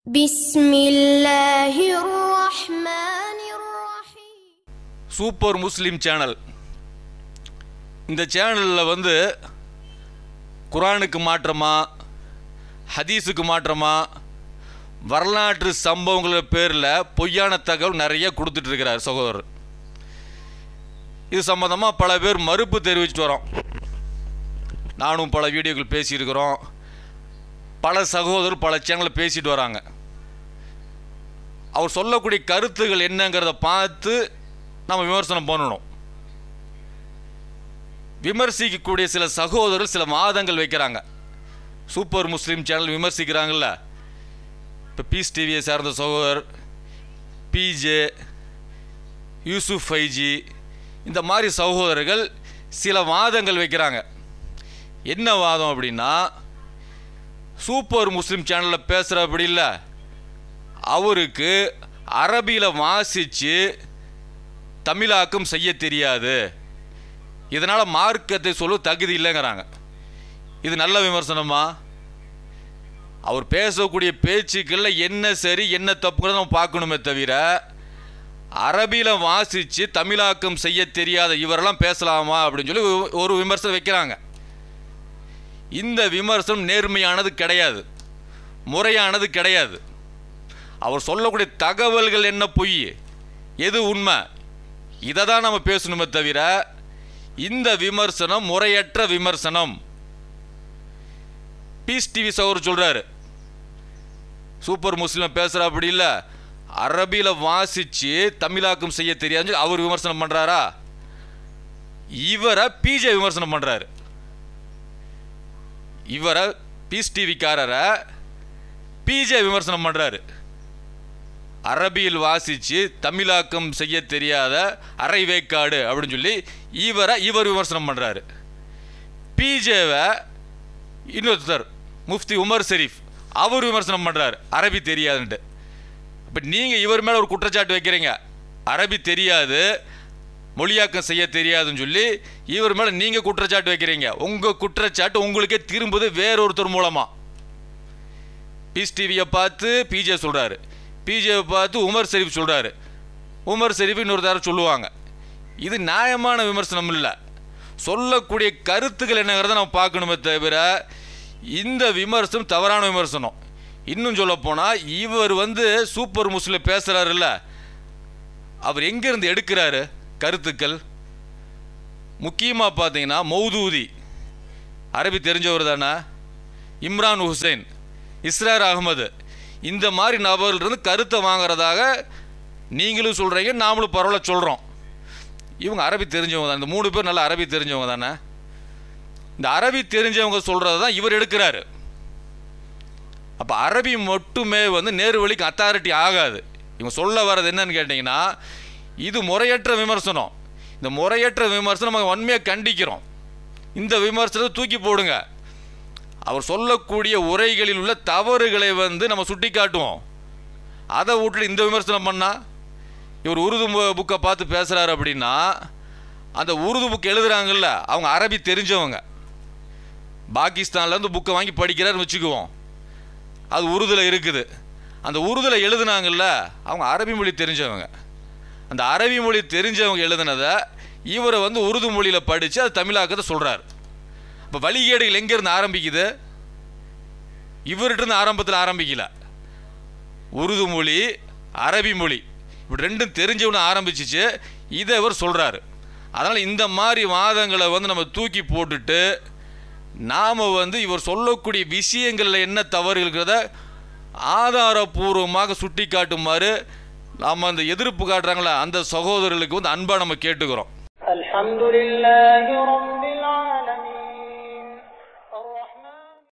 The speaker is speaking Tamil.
بسم الله الرحمن الرحيم சூப்பர் முஸ்லீம் சேனல் இந்த சேனலில் வந்து குரானுக்கு மாற்றமா ஹதீஸுக்கு மாற்றமா வரலாற்று சம்பவங்கள் பேரில் பொய்யான தகவல் நிறைய கொடுத்துட்டு இருக்கிறார் சகோதரர் இது சம்மந்தமாக பல பேர் மறுப்பு தெரிவிச்சிட்டு வரோம் நானும் பல வீடியோக்கள் பேசியிருக்கிறோம் பல சகோதரர் பல சேனலில் பேசிட்டு வராங்க அவர் சொல்லக்கூடிய கருத்துகள் என்னங்கிறத பார்த்து நம்ம விமர்சனம் பண்ணணும் விமர்சிக்கக்கூடிய சில சகோதரர்கள் சில வாதங்கள் வைக்கிறாங்க சூப்பர் முஸ்லீம் சேனல் விமர்சிக்கிறாங்கல்ல இப்போ பீஸ் டிவியை சார்ந்த சகோதரர் பிஜே யூசுப் ஃபைஜி இந்த மாதிரி சகோதரர்கள் சில வாதங்கள் வைக்கிறாங்க என்ன வாதம் அப்படின்னா சூப்பர் முஸ்லீம் சேனலில் பேசுகிற அப்படி இல்லை அவருக்கு அரபியில் வாசித்து தமிழாக்கம் செய்ய தெரியாது இதனால் மார்க்கத்தை சொல்ல தகுதி இல்லைங்கிறாங்க இது நல்ல விமர்சனமா அவர் பேசக்கூடிய பேச்சுக்களில் என்ன சரி என்ன தப்புங்கிறத நம்ம பார்க்கணுமே தவிர அரபியில் வாசித்து தமிழாக்கம் செய்ய தெரியாத இவரெல்லாம் பேசலாமா அப்படின்னு சொல்லி ஒரு- ஒரு விமர்சனம் வைக்கிறாங்க இந்த விமர்சனம் நேர்மையானது கிடையாது முறையானது கிடையாது அவர் சொல்லக்கூடிய தகவல்கள் என்ன பொய் எது உண்மை இதை தான் நம்ம பேசணுமே தவிர இந்த விமர்சனம் முறையற்ற விமர்சனம் பீஸ் டிவி சகோதரர் சொல்கிறாரு சூப்பர் முஸ்லீம் பேசுகிற அப்படி இல்லை அரபியில் வாசித்து தமிழாக்கம் செய்ய தெரியாது அவர் விமர்சனம் பண்ணுறாரா இவரை பிஜே விமர்சனம் பண்ணுறாரு இவரை பீஸ் டிவிக்காரரை பிஜே விமர்சனம் பண்ணுறாரு அரபியில் வாசித்து தமிழாக்கம் செய்ய தெரியாத அரைவேக்காடு அப்படின்னு சொல்லி இவரை இவர் விமர்சனம் பண்ணுறாரு பிஜேவை இன்னொருத்தர் முஃப்தி உமர் ஷெரீஃப் அவர் விமர்சனம் பண்ணுறாரு அரபி தெரியாதுன்ட்டு இப்போ நீங்கள் இவர் மேலே ஒரு குற்றச்சாட்டு வைக்கிறீங்க அரபி தெரியாது மொழியாக்கம் செய்ய தெரியாதுன்னு சொல்லி இவர் மேலே நீங்கள் குற்றச்சாட்டு வைக்கிறீங்க உங்கள் குற்றச்சாட்டு உங்களுக்கே திரும்புது வேறொருத்தர் மூலமாக பீஸ் டிவியை பார்த்து பிஜே சொல்கிறாரு பிஜேவை பார்த்து உமர் ஷெரீஃப் சொல்கிறாரு உமர் ஷெரீஃப் இன்னொரு தடவை சொல்லுவாங்க இது நியாயமான விமர்சனம் இல்லை சொல்லக்கூடிய கருத்துக்கள் என்னங்கிறத நம்ம பார்க்கணுமே தவிர இந்த விமர்சனம் தவறான விமர்சனம் இன்னும் சொல்லப்போனால் இவர் வந்து சூப்பர் முஸ்லிம் பேசுகிறாருல்ல அவர் எங்கேருந்து எடுக்கிறாரு கருத்துக்கள் முக்கியமாக பார்த்தீங்கன்னா மௌதூதி அரபி தெரிஞ்சவர் தானே இம்ரான் ஹுசைன் இஸ்ரார் அகமது இந்த மாதிரி நபர்களிருந்து கருத்தை வாங்குறதாக நீங்களும் சொல்கிறீங்க நாமளும் பரவாயில்ல சொல்கிறோம் இவங்க அரபி தெரிஞ்சவங்க தான் இந்த மூணு பேர் நல்லா அரபி தெரிஞ்சவங்க தானே இந்த அரபி தெரிஞ்சவங்க சொல்கிறத தான் இவர் எடுக்கிறாரு அப்போ அரபி மட்டுமே வந்து நேரு வழிக்கு அத்தாரிட்டி ஆகாது இவங்க சொல்ல வர்றது என்னன்னு கேட்டிங்கன்னா இது முறையற்ற விமர்சனம் இந்த முறையற்ற விமர்சனம் நம்ம வன்மையாக கண்டிக்கிறோம் இந்த விமர்சனத்தை தூக்கி போடுங்க அவர் சொல்லக்கூடிய உரைகளில் உள்ள தவறுகளை வந்து நம்ம சுட்டி காட்டுவோம் அதை விட்டுட்டு இந்த விமர்சனம் பண்ணால் இவர் உருது புக்கை பார்த்து பேசுகிறாரு அப்படின்னா அந்த உருது புக் எழுதுறாங்கல்ல அவங்க அரபி தெரிஞ்சவங்க பாகிஸ்தான்லேருந்து புக்கை வாங்கி படிக்கிறாருன்னு வச்சுக்குவோம் அது உருதுல இருக்குது அந்த உருதுல எழுதுனாங்கல்ல அவங்க அரபி மொழி தெரிஞ்சவங்க அந்த அரபி மொழி தெரிஞ்சவங்க எழுதுனதை இவரை வந்து உருது மொழியில் படித்து அது தமிழாக்கத்தை சொல்கிறார் இப்போ வழிகேடுகள் எங்கேருந்து ஆரம்பிக்குது இவர்கிட்ட இருந்து ஆரம்பத்தில் ஆரம்பிக்கல உருது மொழி அரபி மொழி இப்படி ரெண்டும் தெரிஞ்சவனு ஆரம்பிச்சிச்சு இதை இவர் சொல்கிறாரு அதனால் இந்த மாதிரி வாதங்களை வந்து நம்ம தூக்கி போட்டுட்டு நாம் வந்து இவர் சொல்லக்கூடிய விஷயங்களில் என்ன தவறு இருக்கிறத ஆதாரபூர்வமாக சுட்டி காட்டுமாறு நாம் அந்த எதிர்ப்பு காட்டுறாங்களே அந்த சகோதரர்களுக்கு வந்து அன்பாக நம்ம கேட்டுக்கிறோம் الحمد لله رب